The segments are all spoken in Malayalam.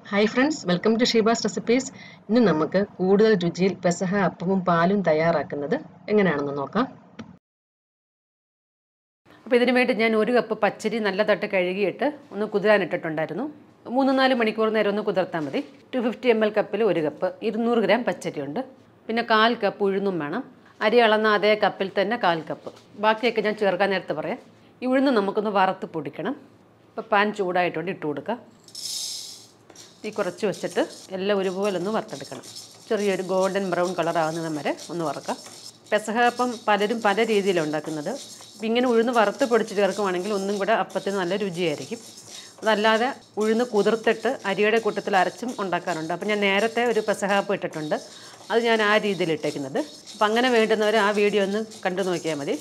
hi friends welcome to Sheeba's recipes ഇന്ന് നമുക്ക് കൂടുതൽ രുചിയിൽ പെസഹ അപ്പവും പാലും തയ്യാറാക്കുന്നത് എങ്ങനെയാണെന്ന് നോക്കാം അപ്പോൾ ഇതിനു വേണ്ടി ഞാൻ ഒരു കപ്പ് പച്ചരി നല്ല തട്ട് കഴുകിയിട്ട് ഒന്ന് കുതിരാനിട്ടിട്ടുണ്ടായിരുന്നു മൂന്ന് നാല് മണിക്കൂർ നേരം ഒന്ന് കുതിർത്താൽ മതി ടു ഫിഫ്റ്റി എം എൽ കപ്പിൽ ഒരു കപ്പ് ഇരുന്നൂറ് ഗ്രാം പച്ചരി ഉണ്ട് പിന്നെ കാൽ കപ്പ് ഉഴുന്നും വേണം അരി അളന്ന അതേ കപ്പിൽ തന്നെ കാൽ കപ്പ് ബാക്കിയൊക്കെ ഞാൻ ചേർക്കാൻ നേരത്തെ പറയാം ഈ ഉഴുന്ന് നമുക്കൊന്ന് വറുത്ത് പൊടിക്കണം ഇപ്പോൾ പാൻ ചൂടായിട്ടുണ്ട് ഇട്ട് കൊടുക്കുക തീ കുറച്ച് വെച്ചിട്ട് എല്ലാം ഒരുപോലെ ഒന്ന് വറുത്തെടുക്കണം ചെറിയൊരു ഗോൾഡൻ ബ്രൗൺ കളർ ആകുന്നത് വരെ ഒന്ന് വറുക്കാം പെസഹ അപ്പം പലരും പല രീതിയിലാണ് ഉണ്ടാക്കുന്നത് ഇപ്പം ഇങ്ങനെ ഉഴുന്ന് വറുത്ത് പൊടിച്ച് ചേർക്കുവാണെങ്കിൽ ഒന്നും കൂടെ അപ്പത്തിന് നല്ല രുചിയായിരിക്കും അതല്ലാതെ ഉഴുന്ന് കുതിർത്തിട്ട് അരിയുടെ കൂട്ടത്തിൽ അരച്ചും ഉണ്ടാക്കാറുണ്ട് അപ്പം ഞാൻ നേരത്തെ ഒരു പെസഹാപ്പ് ഇട്ടിട്ടുണ്ട് അത് ഞാൻ ആ രീതിയിൽ ഇട്ടേക്കുന്നത് അപ്പം അങ്ങനെ വേണ്ടുന്നവർ ആ വീഡിയോ ഒന്ന് കണ്ടു നോക്കിയാൽ മതി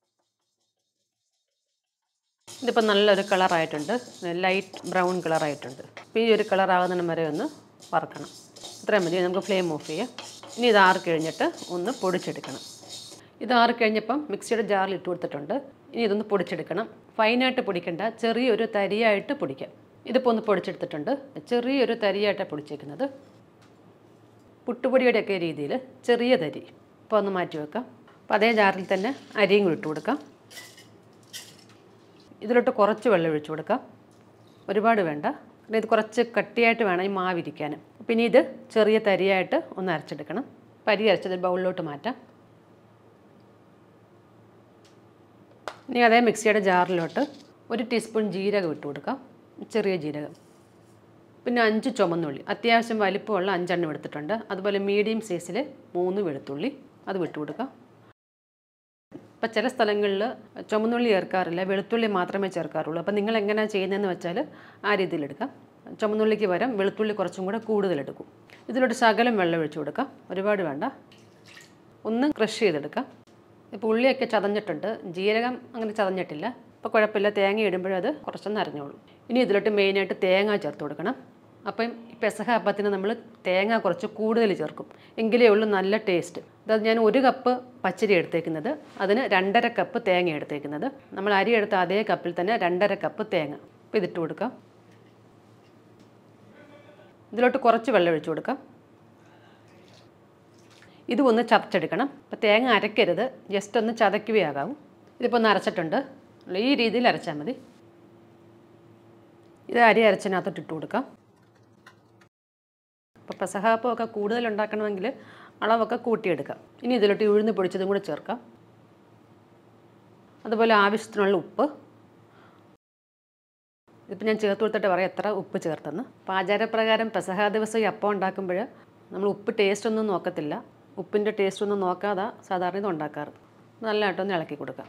ഇതിപ്പോൾ നല്ലൊരു കളറായിട്ടുണ്ട് ലൈറ്റ് ബ്രൗൺ കളറായിട്ടുണ്ട് അപ്പോൾ ഈ ഒരു കളറാകുന്നിടം വരെ ഒന്ന് വറക്കണം ഇത്രയും മതി നമുക്ക് ഫ്ലെയിം ഓഫ് ചെയ്യാം ഇനി ഇത് ആറി കഴിഞ്ഞിട്ട് ഒന്ന് പൊടിച്ചെടുക്കണം ഇത് ആറി കഴിഞ്ഞപ്പം മിക്സിയുടെ ജാറിൽ ഇട്ട് കൊടുത്തിട്ടുണ്ട് ഇനി ഇതൊന്ന് പൊടിച്ചെടുക്കണം ഫൈനായിട്ട് പൊടിക്കണ്ട ചെറിയൊരു തരിയായിട്ട് പൊടിക്കാം ഇതിപ്പോൾ ഒന്ന് പൊടിച്ചെടുത്തിട്ടുണ്ട് ചെറിയൊരു തരിയായിട്ടാണ് പൊടിച്ചേക്കുന്നത് പുട്ടുപൊടിയുടെയൊക്കെ രീതിയിൽ ചെറിയ തരി ഇപ്പോൾ ഒന്ന് മാറ്റി വെക്കാം അപ്പോൾ അതേ ജാറിൽ തന്നെ അരിയും കൂടി ഇട്ട് കൊടുക്കാം ഇതിലോട്ട് കുറച്ച് വെള്ളം ഒഴിച്ചു കൊടുക്കാം ഒരുപാട് വേണ്ട കാരണം ഇത് കുറച്ച് കട്ടിയായിട്ട് വേണം ഈ മാവിരിക്കാൻ പിന്നെ ഇത് ചെറിയ തരിയായിട്ട് ഒന്ന് അരച്ചെടുക്കണം പരി അരച്ചത് ബൗളിലോട്ട് മാറ്റാം ഇനി അതേ മിക്സിയുടെ ജാറിലോട്ട് ഒരു ടീസ്പൂൺ ജീരകം ഇട്ട് കൊടുക്കാം ചെറിയ ജീരകം പിന്നെ അഞ്ച് ചുമന്നുള്ളി അത്യാവശ്യം വലിപ്പമുള്ള അഞ്ചെണ്ണം എടുത്തിട്ടുണ്ട് അതുപോലെ മീഡിയം സൈസിൽ മൂന്ന് വെളുത്തുള്ളി അത് വിട്ടു കൊടുക്കാം ഇപ്പം ചില സ്ഥലങ്ങളിൽ ചുമന്നുള്ളി ചേർക്കാറില്ല വെളുത്തുള്ളി മാത്രമേ ചേർക്കാറുള്ളൂ അപ്പം നിങ്ങൾ എങ്ങനെയാണ് ചെയ്യുന്നതെന്ന് വെച്ചാൽ ആ രീതിയിൽ എടുക്കാം ചുമന്നുള്ളിക്ക് പകരം വെളുത്തുള്ളി കുറച്ചും കൂടെ കൂടുതൽ എടുക്കും ഇതിലോട്ട് ശകലം വെള്ളം ഒഴിച്ചു കൊടുക്കാം ഒരുപാട് വേണ്ട ഒന്ന് ക്രഷ് ചെയ്തെടുക്കാം ഇപ്പോൾ ഉള്ളിയൊക്കെ ചതഞ്ഞിട്ടുണ്ട് ജീരകം അങ്ങനെ ചതഞ്ഞിട്ടില്ല അപ്പോൾ കുഴപ്പമില്ല തേങ്ങ ഇടുമ്പോഴത് അത് കുറച്ചൊന്ന് അരഞ്ഞോളൂ ഇനി ഇതിലോട്ട് മെയിനായിട്ട് തേങ്ങ ചേർത്ത് കൊടുക്കണം അപ്പം ഈ പെസഹ അപ്പത്തിന് നമ്മൾ തേങ്ങ കുറച്ച് കൂടുതൽ ചേർക്കും എങ്കിലേ ഉള്ളൂ നല്ല ടേസ്റ്റ് അതായത് ഞാൻ ഒരു കപ്പ് പച്ചരി എടുത്തേക്കുന്നത് അതിന് രണ്ടര കപ്പ് തേങ്ങ എടുത്തേക്കുന്നത് നമ്മൾ അരി എടുത്ത അതേ കപ്പിൽ തന്നെ രണ്ടര കപ്പ് തേങ്ങ അപ്പോൾ ഇതിട്ട് കൊടുക്കാം ഇതിലോട്ട് കുറച്ച് വെള്ളം ഒഴിച്ചു കൊടുക്കാം ഇത് ഒന്ന് ചതച്ചെടുക്കണം അപ്പോൾ തേങ്ങ അരക്കരുത് ജസ്റ്റ് ഒന്ന് ചതയ്ക്കുകയാകാവും ഇതിപ്പോൾ ഒന്ന് അരച്ചിട്ടുണ്ട് ഈ രീതിയിൽ അരച്ചാൽ മതി ഇത് അരി അരച്ചതിനകത്തോട്ട് ഇട്ട് കൊടുക്കാം അപ്പോൾ പെസഹാപ്പമൊക്കെ കൂടുതൽ ഉണ്ടാക്കണമെങ്കിൽ അളവൊക്കെ കൂട്ടിയെടുക്കാം ഇനി ഇതിലോട്ട് ഉഴുന്ന് പൊടിച്ചതും കൂടെ ചേർക്കാം അതുപോലെ ആവശ്യത്തിനുള്ള ഉപ്പ് ഇതിപ്പോൾ ഞാൻ ചേർത്ത് കൊടുത്തിട്ട് പറയാം എത്ര ഉപ്പ് ചേർത്തെന്ന് അപ്പോൾ ആചാരപ്രകാരം പെസഹ ദിവസം ഈ അപ്പം ഉണ്ടാക്കുമ്പോൾ നമ്മൾ ഉപ്പ് ടേസ്റ്റ് ഒന്നും നോക്കത്തില്ല ഉപ്പിൻ്റെ ടേസ്റ്റ് ഒന്നും നോക്കാതെ സാധാരണ ഇത് ഉണ്ടാക്കാറ് നല്ലതായിട്ടൊന്ന് ഇളക്കി കൊടുക്കാം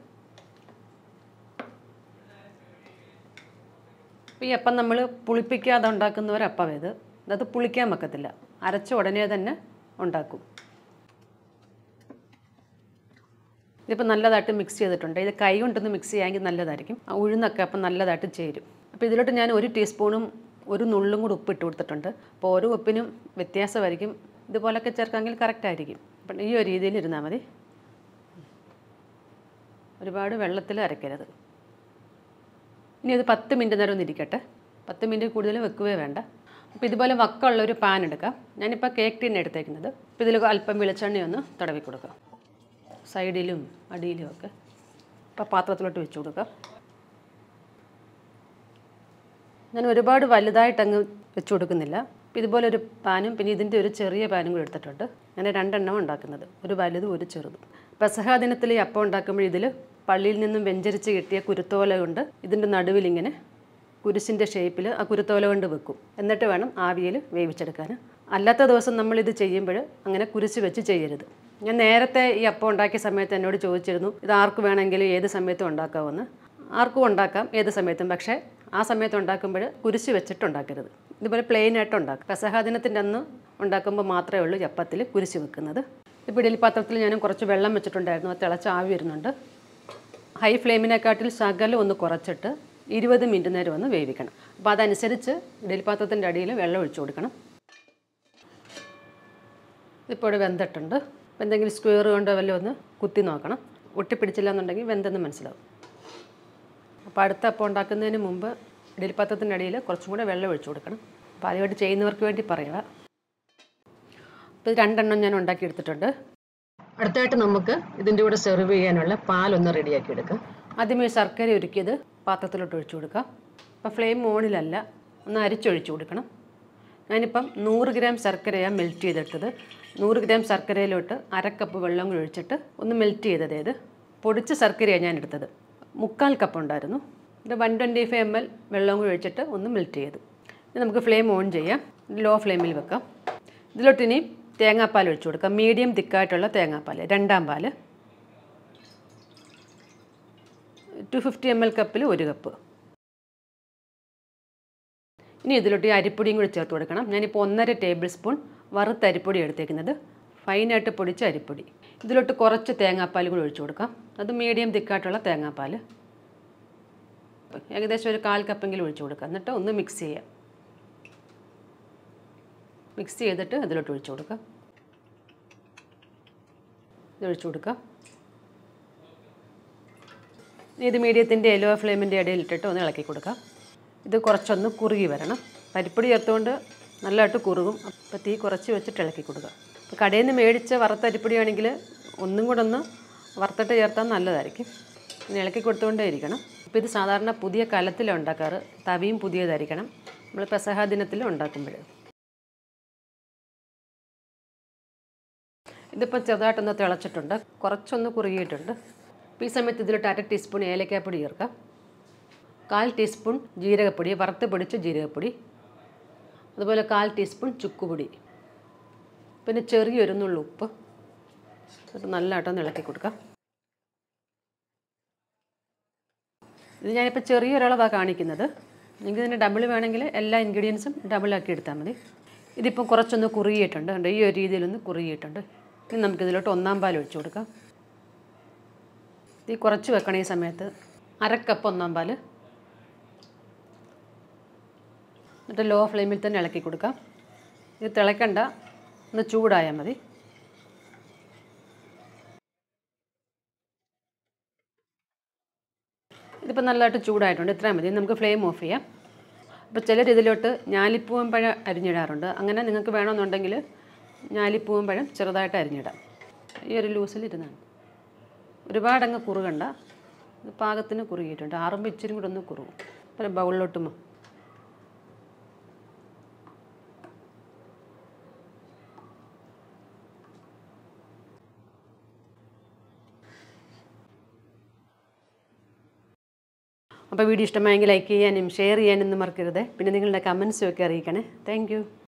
അപ്പോൾ ഈ അപ്പം നമ്മൾ പുളിപ്പിക്കാതെ ഉണ്ടാക്കുന്നവരപ്പം ഇത് അത് പുളിക്കാൻ വെക്കത്തില്ല അരച്ച ഉടനെ തന്നെ ഉണ്ടാക്കും ഇതിപ്പോൾ നല്ലതായിട്ട് മിക്സ് ചെയ്തിട്ടുണ്ട് ഇത് കൈ കൊണ്ടൊന്ന് മിക്സ് ചെയ്യാമെങ്കിൽ നല്ലതായിരിക്കും ആ ഉഴുന്നൊക്കെ അപ്പം നല്ലതായിട്ട് ചേരും അപ്പോൾ ഇതിലോട്ട് ഞാൻ ഒരു ടീസ്പൂണും ഒരു നുള്ളും കൂടി ഉപ്പ് ഇട്ട് കൊടുത്തിട്ടുണ്ട് അപ്പോൾ ഓരോ ഉപ്പിനും വ്യത്യാസമായിരിക്കും ഇതുപോലൊക്കെ ചേർക്കാമെങ്കിൽ കറക്റ്റ് ആയിരിക്കും അപ്പം ഈ ഒരു രീതിയിൽ ഇരുന്നാൽ മതി ഒരുപാട് വെള്ളത്തിൽ അരക്കരുത് ഇനി ഇത് പത്ത് മിനിറ്റ് നേരം ഒന്ന് ഇരിക്കട്ടെ പത്ത് മിനിറ്റ് കൂടുതൽ വെക്കുകയോ വേണ്ട അപ്പോൾ ഇതുപോലെ വക്കമുള്ള ഒരു പാൻ എടുക്കാം ഞാനിപ്പോൾ കേക്ക് ടീൻ എടുത്തേക്കുന്നത് അപ്പോൾ ഇതിൽ അല്പം വെളിച്ചെണ്ണ ഒന്ന് തടവി കൊടുക്കാം സൈഡിലും അടിയിലും ഒക്കെ അപ്പോൾ പാത്രത്തിലോട്ട് വെച്ച് കൊടുക്കാം ഞാൻ ഒരുപാട് വലുതായിട്ട് അങ്ങ് വെച്ച് കൊടുക്കുന്നില്ല അപ്പോൾ ഇതുപോലെ ഒരു പാനും പിന്നെ ഇതിൻ്റെ ഒരു ചെറിയ പാനും കൂടി എടുത്തിട്ടുണ്ട് ഞാൻ രണ്ടെണ്ണം ഉണ്ടാക്കുന്നത് ഒരു വലുതും ഒരു ചെറുതും പെസഹ ദിനത്തിൽ ഈ അപ്പം ഉണ്ടാക്കുമ്പോൾ ഇതിൽ പള്ളിയിൽ നിന്നും വെഞ്ചരിച്ച് കിട്ടിയ കുരുത്തോല കൊണ്ട് ഇതിൻ്റെ നടുവിൽ ഇങ്ങനെ കുരിശിൻ്റെ ഷേപ്പിൽ ആ കുരുത്തോല കൊണ്ട് വെക്കും എന്നിട്ട് വേണം ആവിയിൽ വേവിച്ചെടുക്കാൻ അല്ലാത്ത ദിവസം നമ്മളിത് ചെയ്യുമ്പോൾ അങ്ങനെ കുരിശ് വെച്ച് ചെയ്യരുത് ഞാൻ നേരത്തെ ഈ അപ്പം ഉണ്ടാക്കിയ സമയത്ത് എന്നോട് ചോദിച്ചിരുന്നു ഇത് ആർക്ക് വേണമെങ്കിലും ഏത് സമയത്തും ഉണ്ടാക്കാമെന്ന് ആർക്കും ഉണ്ടാക്കാം ഏത് സമയത്തും പക്ഷേ ആ സമയത്ത് ഉണ്ടാക്കുമ്പോൾ കുരിശ് വെച്ചിട്ട് ഉണ്ടാക്കരുത് ഇതുപോലെ പ്ലെയിൻ ആയിട്ട് ഉണ്ടാക്കും പെസഹ ദിനത്തിൻ്റെ അന്ന് ഉണ്ടാക്കുമ്പോൾ മാത്രമേ ഉള്ളൂ ചപ്പത്തിൽ കുരിശ് വെക്കുന്നത് ഇപ്പോൾ ഇഡലി പാത്രത്തിൽ ഞാൻ കുറച്ച് വെള്ളം വെച്ചിട്ടുണ്ടായിരുന്നു അത് തിളച്ച് ആവി വരുന്നുണ്ട് ഹൈ ഫ്ലെയിമിനെക്കാട്ടിൽ ശകലം ഒന്ന് കുറച്ചിട്ട് ഇരുപത് മിനിറ്റ് നേരം ഒന്ന് വേവിക്കണം അപ്പോൾ അതനുസരിച്ച് ഇഡലി പാത്രത്തിൻ്റെ അടിയിൽ വെള്ളം ഒഴിച്ചു കൊടുക്കണം ഇപ്പോൾ ഇവിടെ വെന്തിട്ടുണ്ട് അപ്പോൾ എന്തെങ്കിലും സ്ക്വയർ കൊണ്ടോ വല്ലതും ഒന്ന് കുത്തി നോക്കണം ഒട്ടിപ്പിടിച്ചില്ല എന്നുണ്ടെങ്കിൽ വെന്തെന്ന് മനസ്സിലാവും അപ്പോൾ അടുത്ത അപ്പം ഉണ്ടാക്കുന്നതിന് മുമ്പ് ഇഡലിപ്പാത്രത്തിൻ്റെ അടിയിൽ കുറച്ചും കൂടെ വെള്ളം ഒഴിച്ചു കൊടുക്കണം അപ്പോൾ ആദ്യമായിട്ട് ചെയ്യുന്നവർക്ക് വേണ്ടി പറയുക അപ്പോൾ ഇത് രണ്ടെണ്ണം ഞാൻ ഉണ്ടാക്കി എടുത്തിട്ടുണ്ട് അടുത്തായിട്ട് നമുക്ക് ഇതിൻ്റെ കൂടെ സെർവ് ചെയ്യാനുള്ള പാലൊന്ന് റെഡിയാക്കി എടുക്കാം ആദ്യമേ ശർക്കര ഒരുക്കിയത് പാത്രത്തിലോട്ട് ഒഴിച്ചു കൊടുക്കാം അപ്പോൾ ഫ്ലെയിം മോണിലല്ല ഒന്ന് അരിച്ചൊഴിച്ചു കൊടുക്കണം ഞാനിപ്പം നൂറ് ഗ്രാം ശർക്കരയാണ് മെൽറ്റ് ചെയ്തെടുത്തത് നൂറ് ഗ്രാം ശർക്കരയിലോട്ട് അരക്കപ്പ് വെള്ളം കൂടി ഒഴിച്ചിട്ട് ഒന്ന് മെൽറ്റ് ചെയ്തത് ഇത് പൊടിച്ച ശർക്കരയാണ് ഞാൻ എടുത്തത് മുക്കാൽ കപ്പ് ഉണ്ടായിരുന്നു ഇത് one twenty five M L വെള്ളം കൂടി ഒഴിച്ചിട്ട് ഒന്ന് മെൽറ്റ് ചെയ്തു ഇനി നമുക്ക് ഫ്ലെയിം ഓൺ ചെയ്യാം ലോ ഫ്ലെയിമിൽ വെക്കാം ഇതിലോട്ട് ഇനി തേങ്ങാപ്പാൽ ഒഴിച്ചു കൊടുക്കാം മീഡിയം തിക്കായിട്ടുള്ള തേങ്ങാപ്പാൽ രണ്ടാം പാല് ടു ഫിഫ്റ്റി എം എൽ കപ്പിൽ ഒരു കപ്പ് ഇനി ഇതിലോട്ട് ഈ അരിപ്പൊടിയും കൂടി ചേർത്ത് കൊടുക്കണം ഞാനിപ്പോൾ ഒന്നര ടേബിൾ സ്പൂൺ വറുത്ത അരിപ്പൊടി എടുത്തേക്കുന്നത് ഫൈനായിട്ട് പൊടിച്ച അരിപ്പൊടി ഇതിലോട്ട് കുറച്ച് തേങ്ങാപ്പാൽ കൂടി ഒഴിച്ചു കൊടുക്കാം അത് മീഡിയം തിക്കായിട്ടുള്ള തേങ്ങാപ്പാൽ ഏകദേശം ഒരു കാൽ കപ്പെങ്കിലും ഒഴിച്ചു കൊടുക്കാം എന്നിട്ട് ഒന്ന് മിക്സ് ചെയ്യാം മിക്സ് ചെയ്തിട്ട് ഇതിലോട്ട് ഒഴിച്ചു കൊടുക്കാം ഇത് ഒഴിച്ചു കൊടുക്കാം ഇത് മീഡിയത്തിൻ്റെ എല്ലോ ഫ്ലെയിമിൻ്റെ ഇടയിൽ ഇട്ടിട്ട് ഒന്ന് ഇളക്കി കൊടുക്കാം ഇത് കുറച്ചൊന്ന് കുറുകി വരണം പരിപ്പൊടി ചേർത്തുകൊണ്ട് നല്ലതായിട്ട് കുറുകും അപ്പോൾ തീ കുറച്ച് വെച്ചിട്ട് ഇളക്കി കൊടുക്കുക ഇപ്പോൾ കടയിൽ നിന്ന് മേടിച്ച വറുത്ത അരിപ്പൊടിയാണെങ്കിൽ ഒന്നും കൂടെ ഒന്ന് വറുത്തിട്ട് ചേർത്താൽ നല്ലതായിരിക്കും പിന്നെ ഇളക്കി കൊടുത്തുകൊണ്ടേ ഇരിക്കണം ഇപ്പോൾ ഇത് സാധാരണ പുതിയ കലത്തിലാണ് ഉണ്ടാക്കാറ് തവിയും പുതിയതായിരിക്കണം നമ്മൾ പെസഹ ദിനത്തിൽ ഉണ്ടാക്കുമ്പോൾ ഇതിപ്പോൾ ചെറുതായിട്ടൊന്ന് തിളച്ചിട്ടുണ്ട് കുറച്ചൊന്ന് കുറുകിയിട്ടുണ്ട് അപ്പോൾ ഈ സമയത്ത് ഇതിലോട്ട് അര ടീസ്പൂൺ ഏലക്കാപ്പൊടി ചേർക്കാം കാൽ ടീസ്പൂൺ ജീരകപ്പൊടി വറുത്ത് പൊടിച്ച ജീരകപ്പൊടി അതുപോലെ കാൽ ടീസ്പൂൺ ചുക്കുപൊടി പിന്നെ ചെറിയൊരു നുള്ളു ഉപ്പ് എന്നിട്ട് നല്ലതായിട്ടൊന്ന് ഇളക്കി കൊടുക്കാം ഇത് ഞാനിപ്പോൾ ചെറിയൊരളവാണ് കാണിക്കുന്നത് നിങ്ങൾക്ക് ഇതിന് ഡബിൾ വേണമെങ്കിൽ എല്ലാ ഇൻഗ്രീഡിയൻസും ഡബിളാക്കി എടുത്താൽ മതി ഇതിപ്പം കുറച്ചൊന്ന് കുറുകിയിട്ടുണ്ട് കണ്ടോ ഈ ഒരു രീതിയിലൊന്ന് കുറുകിയിട്ടുണ്ട് ഇനി നമുക്കിതിലോട്ട് ഒന്നാം പാൽ ഒഴിച്ചു കൊടുക്കാം ഇത് കുറച്ച് വെക്കണം ഈ സമയത്ത് അരക്കപ്പ് ഒന്നാം പാൽ എന്നിട്ട് ലോ ഫ്ലെയിമിൽ തന്നെ ഇളക്കി കൊടുക്കാം ഇത് തിളക്കണ്ട ഒന്ന് ചൂടായാൽ മതി ഇതിപ്പോൾ നല്ലതായിട്ട് ചൂടായിട്ടുണ്ട് ഇത്രയും മതി നമുക്ക് ഫ്ലെയിം ഓഫ് ചെയ്യാം അപ്പോൾ ചിലർ ഇതിലോട്ട് ഞാലിപ്പൂവൻ പഴം അരിഞ്ഞിടാറുണ്ട് അങ്ങനെ നിങ്ങൾക്ക് വേണമെന്നുണ്ടെങ്കിൽ ഞാലിപ്പൂവൻ പഴം ചെറുതായിട്ട് അരിഞ്ഞിടാം ഈ ഒരു ലൂസിൽ ഇരുന്നാണ് ഒരുപാടങ്ങ് കുറുകണ്ട ഇത് പാകത്തിന് കുറുകിയിട്ടുണ്ട് ആറുമ്പോൾ ഇച്ചിരി കൂടെ ഒന്ന് കുറുകും പിന്നെ ബൗളിലോട്ട് മ- അപ്പോൾ വീഡിയോ ഇഷ്ടമായെങ്കിൽ ലൈക്ക് ചെയ്യാനും ഷെയർ ചെയ്യാനും മറക്കരുത് പിന്നെ നിങ്ങളുടെ കമൻസും ഒക്കെ അറിയിക്കണേ താങ്ക്